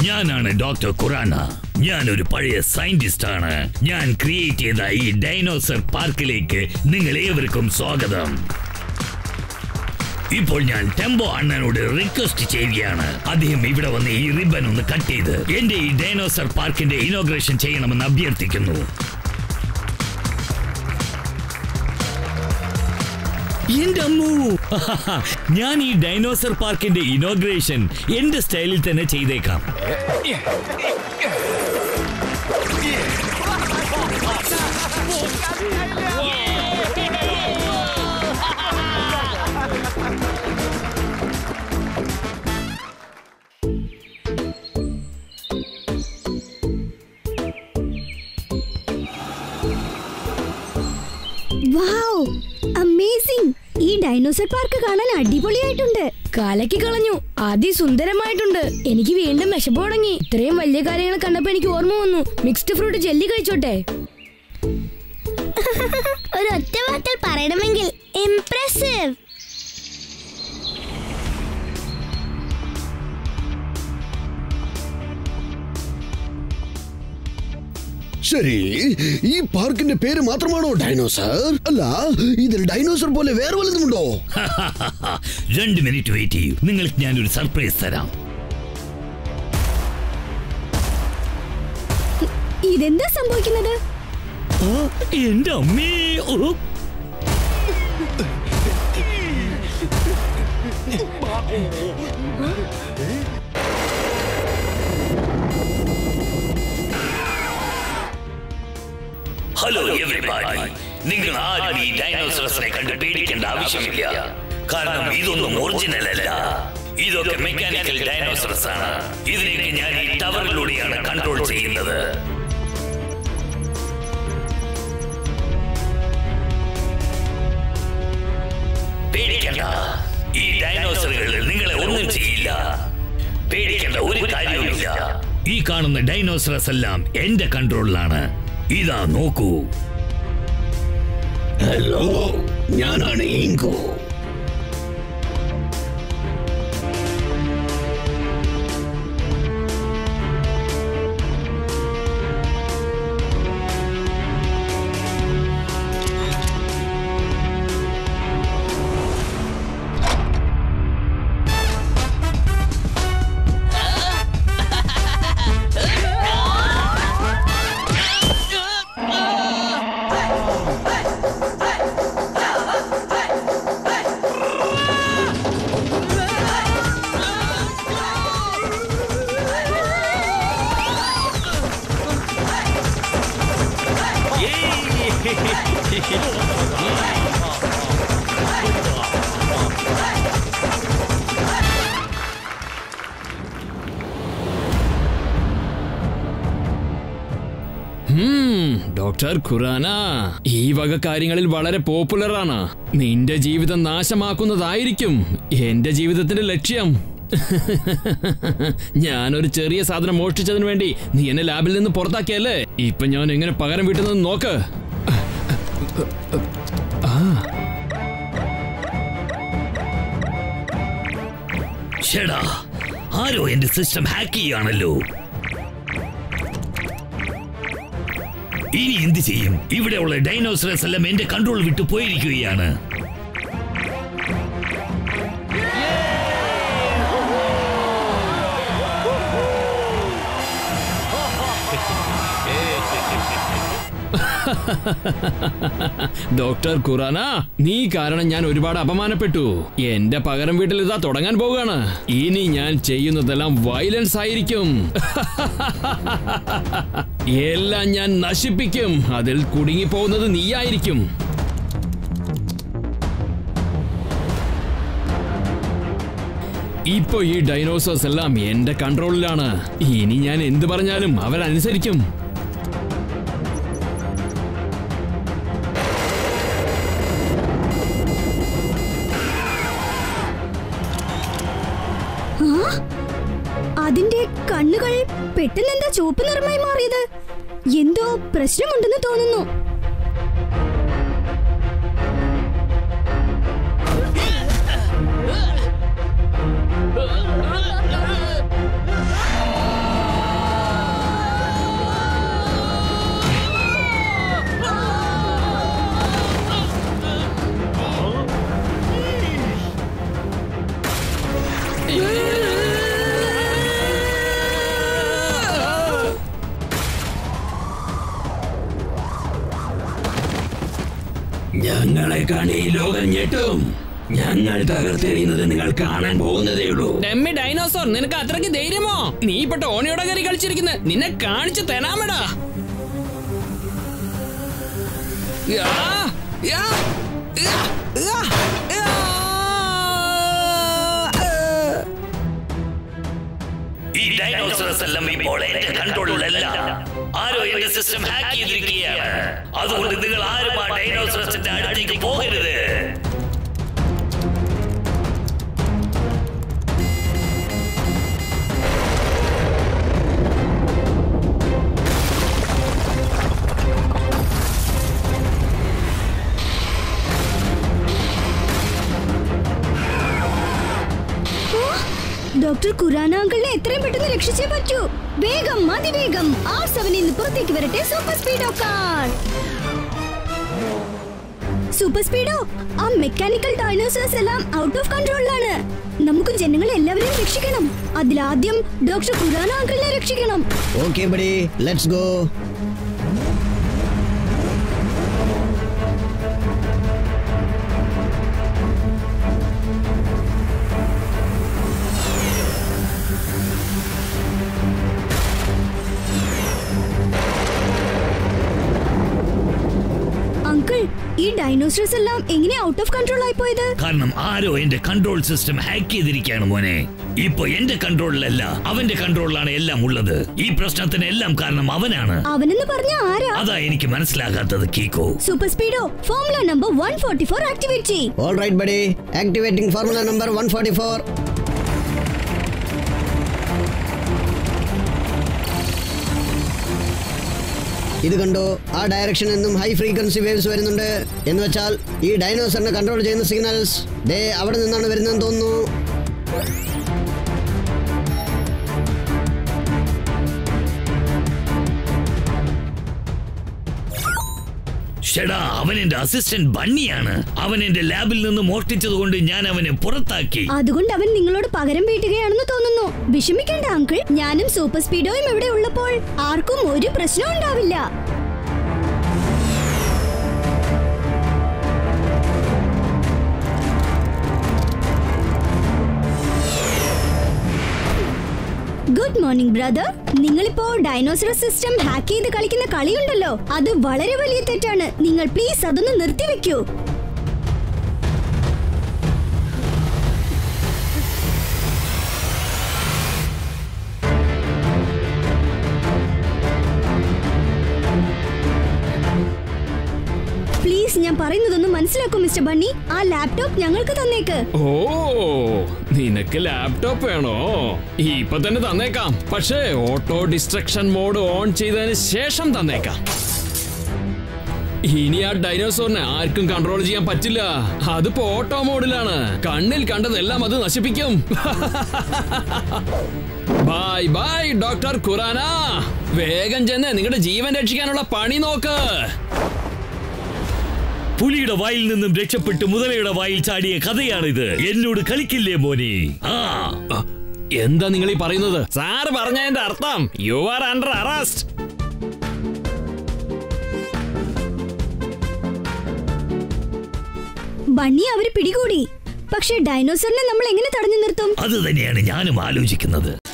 ഞാനാണ് ഡോക്ടർ ഖുറാന ഞാനൊരു പഴയ സയന്റിസ്റ്റ് ആണ് ഞാൻ ക്രിയേറ്റ് ചെയ്ത ഈ ഡൈനോസർ പാർക്കിലേക്ക് നിങ്ങൾ ഏവർക്കും സ്വാഗതം ഇപ്പോൾ ഞാൻ ടെമ്പോ അണ്ണനോട് റിക്വസ്റ്റ് ചെയ്യുകയാണ് അദ്ദേഹം ഇവിടെ വന്ന് ഈ റിബൺ ഒന്ന് കട്ട് ചെയ്ത് എന്റെ ഈ ഡൈനോസർ പാർക്കിന്റെ ഇനോഗ്രേഷൻ ചെയ്യണമെന്ന് അഭ്യർത്ഥിക്കുന്നു എന്റെ അമ്മു ഞാൻ ഈ ഡൈനോസർ പാർക്കിന്റെ ഇനോഗ്രേഷൻ എന്റെ സ്റ്റൈലിൽ തന്നെ ചെയ്തേക്കാം വാവ് അമേസിംഗ് ഈ ഡൈനോസർ പാർക്ക് കാണാൻ അടിപൊളിയായിട്ടുണ്ട് കാലക്കി കളഞ്ഞു അതിസുന്ദരമായിട്ടുണ്ട് എനിക്ക് വീണ്ടും വിശപ്പ് തുടങ്ങി ഇത്രയും വലിയ കാര്യങ്ങൾ കണ്ടപ്പോ എനിക്ക് ഓർമ്മ വന്നു മിക്സ്ഡ് ഫ്രൂട്ട് ജെല്ലി കഴിച്ചോട്ടെ ഒരു ഒറ്റ വാക്കിൽ പറയണമെങ്കിൽ ഇംപ്രസീവ് ശരി ഈ പാർക്കിന്റെ പേര് മാത്രമാണോ ഡൈനോസർ അല്ല ഇതിൽ ഡൈനോസർ പോലെ വേറെ വല്ലതുമുണ്ടോ രണ്ട് മിനിറ്റ് വെയിറ്റ് ചെയ്യൂ നിങ്ങൾക്ക് ഞാനൊരു സർപ്രൈസ് തരാം ഇതെന്താ സംഭവിക്കുന്നത് ആ, എന്റെ അമ്മേ ഓ ഹലോ എവരിബാഡി നിങ്ങൾ ആരും ഈ ഡൈനോസറസിനെ കണ്ട് പേടിക്കേണ്ട ആവശ്യമില്ല കാരണം ഇതൊന്നും ഒറിജിനൽ അല്ല ഇതൊക്കെ മെക്കാനിക്കൽ ഡൈനോസറസ് ആണ് ഇതിനൊക്കെ ഞാൻ ഈ ടവറിലൂടെയാണ് കൺട്രോൾ ചെയ്യുന്നത് പേടിക്കണ്ട ഈ ഡൈനോസറുകൾ നിങ്ങളെ ഒന്നും ചെയ്യില്ല പേടിക്കേണ്ട ഒരു കാര്യവുമില്ല ഈ കാണുന്ന ഡൈനോസറസ് എല്ലാം എന്റെ കൺട്രോളിലാണ് ഇതാ നോക്കൂ ഹലോ ഞാനാണ് ഇങ്കോ ഡോക്ടർ ഖുറാന ഈ വക കാര്യങ്ങളിൽ വളരെ പോപ്പുലർ ആണ് നിന്റെ ജീവിതം നാശമാക്കുന്നതായിരിക്കും എന്റെ ജീവിതത്തിന്റെ ലക്ഷ്യം ഞാനൊരു ചെറിയ സാധനം മോഷ്ടിച്ചതിന് വേണ്ടി നീ എന്നെ ലാബിൽ നിന്ന് പുറത്താക്കിയല്ലേ ഇപ്പൊ ഞാൻ എങ്ങനെ പകരം വീട്ടുന്നത് നോക്ക് ഷെടാ ആരോ എന്റെ സിസ്റ്റം ഹാക്ക് ചെയ്യാണല്ലോ ഇനി എന്ത് ചെയ്യും ഇവിടെയുള്ള ഡൈനോസറസ് എല്ലാം എന്റെ കൺട്രോൾ വിട്ടു പോയിരിക്കുകയാണ് ഡോക്ടർ ഖുറാന നീ കാരണം ഞാൻ ഒരുപാട് അപമാനപ്പെട്ടു എന്റെ പകരം വീട്ടിൽ ഇതാ തുടങ്ങാൻ പോവുകയാണ് ഇനി ഞാൻ ചെയ്യുന്നതെല്ലാം വയലൻസ് ആയിരിക്കും എല്ലാം ഞാൻ നശിപ്പിക്കും അതിൽ കുടുങ്ങിപ്പോകുന്നത് നീയായിരിക്കും ഇപ്പൊ ഈ ഡൈനോസേഴ്സ് എല്ലാം എന്റെ കൺട്രോളിലാണ് ഇനി ഞാൻ എന്ത് പറഞ്ഞാലും അവരനുസരിക്കും അതിന്റെ കണ്ണുകൾ പെട്ടെന്ന് എന്താ ചുവപ്പ് നിറമായി മാറിയത് എന്തോ പ്രശ്നമുണ്ടെന്ന് തോന്നുന്നു ഞങ്ങളെ കാണി ഈ ലോകം ഞെട്ടും ഞങ്ങൾ തകർത്തെറിയുന്നത് നിങ്ങൾ കാണാൻ പോകുന്നതേ ഉള്ളൂ ഡെമ്മി ഡൈനോസോർ നിനക്ക് അത്രയ്ക്ക് ധൈര്യമോ നീ ഇപ്പൊ ടോണിയോടെ കയറി കളിച്ചിരിക്കുന്നത് നിന്നെ കാണിച്ചു തരാമടാ യാ, യാ, യാ, യാ, യാ, ആ. ഈ ഡൈനോസറസ് എല്ലാം ഇപ്പോൾ എന്റെ കൺട്രോളിലല്ല ആരോ എന്റെ സിസ്റ്റം ഹാക്ക് ചെയ്തിരിക്കുകയാണ് അതുകൊണ്ട് നിങ്ങൾ ആരും ആ ഡൈനോസറസിന്റെ അടുത്തേക്ക് പോകരുത് ഡോക്ടർ ഖുറാന അങ്കിളിനെ എത്രയും പെട്ടെന്ന് രക്ഷിച്ചേ പറ്റൂ വേഗം അതിവേഗം ആർ സെവനിൽ നിന്ന് പുറത്തേക്ക് വരട്ടെ Super Speedo car Super Speedo ആ മെക്കാനിക്കൽ ഡൈനോസേഴ്സ് എല്ലാം ഔട്ട് ഓഫ് കൺട്രോളിലാണ് നമുക്ക് ജനങ്ങളെ എല്ലാവരെയും രക്ഷിക്കണം അതിലാദ്യം ഡോക്ടർ ഖുറാന അങ്കിളിനെ രക്ഷിക്കണം okay buddy let's go uncle ഈ ഡൈനോസേഴ്സ് എല്ലാം എങ്ങനെ ഔട്ട് ഓഫ് കൺട്രോൾ ആയി പോയത് കാരണം ആരോ എന്റെ കൺട്രോൾ സിസ്റ്റം ഹാക്ക് ചെയ്തിരിക്കുകയാണ് മോനെ ഇപ്പൊ എന്റെ കൺട്രോളിലല്ല അവന്റെ കൺട്രോളിലാണ് എല്ലാം ഉള്ളത് ഈ പ്രശ്നത്തിന് എല്ലാം കാരണം അവനാണ് അവനെന്ന് പറഞ്ഞ ആരാ അതാ എനിക്ക് മനസ്സിലാകാത്തത് കീക്കോ Super Speedo formula number one forty four activate all right buddy activating formula number one forty four ഇത് കണ്ടോ ആ ഡയറക്ഷനിൽ നിന്നും ഹൈ ഫ്രീക്വൻസി വേവ്സ് വരുന്നുണ്ട് എന്ന് വെച്ചാൽ ഈ ഡൈനോസറിനെ കൺട്രോൾ ചെയ്യുന്ന സിഗ്നൽസ് ദേ അവിടെ നിന്നാണ് വരുന്നതെന്ന് തോന്നുന്നു ഷെടാ അവൻ എന്റെ അസിസ്റ്റന്റ് ബണ്ണിയാണ് അവൻ എന്റെ ലാബിൽ നിന്ന് മോഷ്ടിച്ചത് കൊണ്ട് ഞാൻ അവനെ പുറത്താക്കി അതുകൊണ്ട് അവൻ നിങ്ങളോട് പകരം വീട്ടുകയാണെന്ന് തോന്നുന്നു വിഷമിക്കേണ്ട അങ്കിൾ ഞാനും സൂപ്പർ സ്പീഡോയും ഇവിടെ ഉള്ളപ്പോൾ ആർക്കും ഒരു പ്രശ്നവും ഉണ്ടാവില്ല ഗുഡ് മോർണിംഗ് ബ്രദർ നിങ്ങളിപ്പോ ഡൈനോസർ സിസ്റ്റം ഹാക്ക് ചെയ്ത് കളിക്കുന്ന കളിയുണ്ടല്ലോ അത് വളരെ വലിയ തെറ്റാണ് നിങ്ങൾ പ്ലീസ് അതൊന്ന് നിർത്തിവെക്കൂ പ്ലീസ് ഞാൻ പറയുന്നതൊന്ന് മനസ്സിലാക്കൂ മിസ്റ്റർ ബണ്ണി ആ ലാപ്ടോപ്പ് ഞങ്ങൾക്ക് തന്നേക്ക് ഓ നിനക്ക് ലാപ്ടോപ്പ് വേണോ ഇപ്പൊ തന്നെ തന്നേക്കാം പക്ഷേ ഓട്ടോ ഡിസ്ട്രക്ഷൻ മോഡ് ഓൺ ചെയ്തതിന് ശേഷം തന്നേക്കാം ഇനി ആ ഡൈനോസോറിനെ ആർക്കും കൺട്രോൾ ചെയ്യാൻ പറ്റില്ല അതിപ്പോ ഓട്ടോ മോഡിലാണ് കണ്ണിൽ കണ്ടതെല്ലാം അത് നശിപ്പിക്കും ബൈ ബൈ ഡോക്ടർ ഖുറാന വേഗം ചെന്ന് നിങ്ങളുടെ ജീവൻ രക്ഷിക്കാനുള്ള പണി നോക്ക് പുലിയുടെ വായിൽ നിന്നും രക്ഷപ്പെട്ട് മുതലയുടെ വായിൽ ചാടിയ കഥയാണിത് എന്നോട് കളിക്കില്ലേ മോനെ ആ അ, എന്താ നിങ്ങൾ ഈ പറയുന്നത് സാറ് പറഞ്ഞതിന്റെ അർത്ഥം you are under arrest Bunny അവര് പിടികൂടി പക്ഷെ ഡൈനോസറിനെ നമ്മൾ എങ്ങനെ തടഞ്ഞു നിർത്തും അത് തന്നെയാണ് ഞാനും ആലോചിക്കുന്നത്